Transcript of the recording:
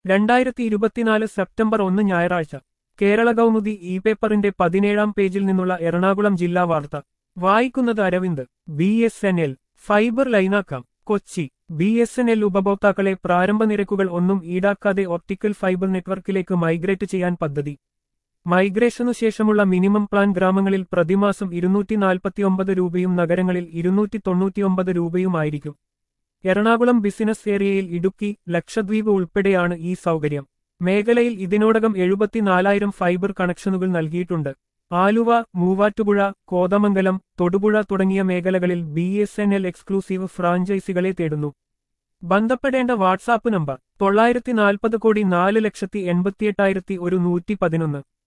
രണ്ടായിരത്തി ഇരുപത്തിനാല് സെപ്റ്റംബർ ഒന്ന് ഞായറാഴ്ച കേരള കൗമുദി ഇ പേപ്പറിന്റെ പതിനേഴാം പേജിൽ നിന്നുള്ള എറണാകുളം ജില്ലാ വാർത്ത വായിക്കുന്നത് Aravind B S N L fibre ലൈനാക്കാം Kochi B S N L ഉപഭോക്താക്കളെ പ്രാരംഭ നിരക്കുകൾ ഒന്നും ഈടാക്കാതെ ഒപ്റ്റിക്കൽ ഫൈബർ നെറ്റ്വർക്കിലേക്ക് മൈഗ്രേറ്റ് ചെയ്യാൻ പദ്ധതി മൈഗ്രേഷനു ശേഷമുള്ള മിനിമം പ്ലാൻ ഗ്രാമങ്ങളിൽ പ്രതിമാസം ഇരുന്നൂറ്റി നാൽപ്പത്തിയൊമ്പത് രൂപയും നഗരങ്ങളിൽ ഇരുന്നൂറ്റി തൊണ്ണൂറ്റിയൊമ്പത് രൂപയുമായിരിക്കും എറണാകുളം ബിസിനസ് ഏരിയയിൽ ഇടുക്കി ലക്ഷദ്വീപ് ഉൾപ്പെടെയാണ് ഈ സൗകര്യം മേഖലയിൽ ഇതിനോടകം എഴുപത്തിനാലായിരം ഫൈബർ കണക്ഷനുകൾ നൽകിയിട്ടുണ്ട് ആലുവ മൂവാറ്റുപുഴ കോതമംഗലം തൊടുപുഴ തുടങ്ങിയ മേഖലകളിൽ B S N L exclusive ഫ്രാഞ്ചൈസികളെ തേടുന്നു ബന്ധപ്പെടേണ്ട വാട്സാപ്പ് നമ്പർ തൊള്ളായിരത്തി നാൽപ്പത് കോടി നാല് ലക്ഷത്തി എൺപത്തിയെട്ടായിരത്തി ഒരു നൂറ്റി പതിനൊന്ന്